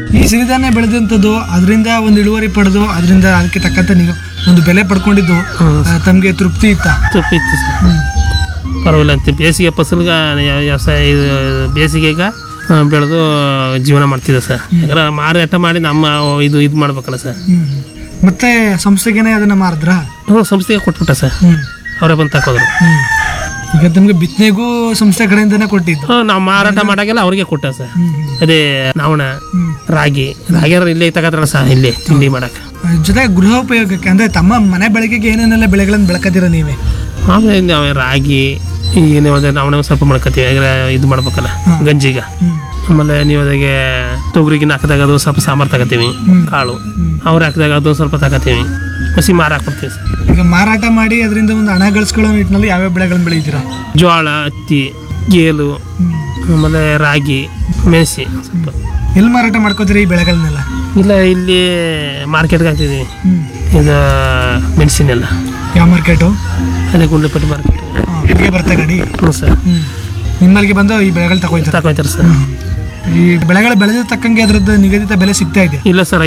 ಈ ಸಿರಿಧಾನ್ಯ ಬೆಳೆದಂಥದ್ದು ಅದರಿಂದ ಒಂದು ಇಳುವರಿ ಪಡೆದು ಅದರಿಂದ ಅದಕ್ಕೆ ತಕ್ಕಂತೆ ನೀವು ಒಂದು ಬೆಲೆ ಪಡ್ಕೊಂಡಿದ್ದು ಹ್ಮ್. ತಮಗೆ ತೃಪ್ತಿ ಇತ್ತಾ ತಪ್ಪು ಇತ್ತು ಸರ್ ಪರವಾಗಿಲ್ಲ ಅಂತ ಬೇಸಿಗೆ ಫಸಲ್ಗೆ ವ್ಯವಸಾಯ ಇದು ಬೇಸಿಗೆಗೆ ಆ, ಬೆಳೆದು ಜೀವನ ಮಾಡ್ತಿದ್ದೆ ಸರ್ ಯಾಕಂದ್ರೆ ಮಾರಾಟ ಮಾಡಿ ನಮ್ಮ ಇದು ಇದು ಮಾಡ್ಬೇಕಲ್ಲ ಸರ್ ಹ್ಮ್. ಮತ್ತೆ ಸಂಸ್ಥೆಗೇನೆ ಅದನ್ನ ಮಾರಿದ್ರಾ ಹ್ಞೂ ಸಂಸ್ಥೆಗೆ ಕೊಟ್ಬಿಟ್ಟ ಸರ್ ಹ್ಮ್ ಅವರೇ ಬಂದು ತಕೋದ್ರು ಹ್ಮ್. ಈಗ ನಿಮ್ಗೆ ಬಿತ್ತನೆಗೂ ಸಂಸ್ಥೆ ಕಡೆಯಿಂದನೇ ಕೊಟ್ಟಿದ್ದು ಹ್ಞೂ ನಾವು ಮಾರಾಟ ಮಾಡೋಕ್ಕೆಲ್ಲ ಅವ್ರಿಗೆ ಕೊಟ್ಟ ಸರ್ ಹ್ಮ್, ಹ್ಮ್. ಅದೇ ನಾವಣ ಹ್ಮ್. ರಾಗಿ ರಾಗಿ ಇಲ್ಲೇ ತಗೋತಾರ ಸರ್ ಇಲ್ಲೇ ತಿಂಡಿ ಮಾಡಕ್ಕೆ ಜೊತೆಗೆ ಗೃಹ ಉಪಯೋಗಕ್ಕೆ ಅಂದ್ರೆ ತಮ್ಮ ಮನೆ ಬೆಳಕಿಗೆ ಏನೇನೆಲ್ಲ ಬೆಳೆಗಳನ್ನು ಬೆಳಕದಿರ ನೀವೇ ಆಮೇಲೆ ನಾವು ರಾಗಿ ಏನೇ ಅದೇ ನಾವು ಸ್ವಲ್ಪ ಮಾಡ್ಕೊತೀವಿ ಯಾಕಂದ್ರೆ ಇದು ಮಾಡ್ಬೇಕಲ್ಲ ಗಂಜಿಗ ಹ್ಮ್. ಆಮೇಲೆ ನೀವು ಅದಾಗೆ ತೊಗರಿಗೆ ಹಾಕಿದಾಗ ಅದು ಸ್ವಲ್ಪ ಸಾಂಬಾರು ತಗೋತೀವಿ ಕಾಳು ಅವ್ರು ಹಾಕಿದಾಗ ಅದು ಸ್ವಲ್ಪ ತಗೋತೀವಿ ಹಸಿ ಮಾರ ಹಾಕ್ಬಿಡ್ತೀವಿ ಸರ್ ಈಗ ಮಾರಾಟ ಮಾಡಿ ಅದರಿಂದ ಒಂದು ಹಣ ಗಳಿಸ್ಕೊಳ್ಳೋ ನಿಟ್ಟಿನಲ್ಲಿ ಯಾವ್ಯಾವ ಬೆಳೆಗಳನ್ನು ಬೆಳೀತೀರಾ ಜೋಳ ಹತ್ತಿ ಗೇಲು ಹ್ಮ್. ಆಮೇಲೆ ರಾಗಿ ಮೆಣಸಿ ಸ್ವಲ್ಪ ಎಲ್ಲಿ ಮಾರಾಟ ಮಾಡ್ಕೋತೀರಿ ಈ ಬೆಳೆಗಳನ್ನೆಲ್ಲ ಇಲ್ಲ ಇಲ್ಲಿ ಮಾರ್ಕೆಟ್ಗೆ ಹಾಕ್ತಿದ್ದೀವಿ ಹ್ಮ್. ಇದು ಮೆಣಸಿನೆಲ್ಲ ಯಾವ ಮಾರ್ಕೆಟು ಅದೇ ಗುಂಡ್ಲಪಟ್ಟಿ ಮಾರ್ಕೆಟ್ ಇಲ್ಲಿಗೆ ಬರ್ತಾ ಗಾಡಿ ಹ್ಞೂ ಸರ್ ಹ್ಮ್. ನಿಮ್ಮಲ್ಲಿಗೆ ಬಂದು ಈ ಬೆಳೆಗಳು ತಗೋತಾರೆ ತಗೋತಾರೆ ಸರ್ ಈ ಬೆಳೆಗಳು ಬೆಳೆದ ತಕ್ಕಂಗೆ ಅದರದ್ದು ನಿಗದಿತ ಬೆಲೆ ಸಿಗ್ತಾ ಇದೆ ಇಲ್ಲ ಸರ್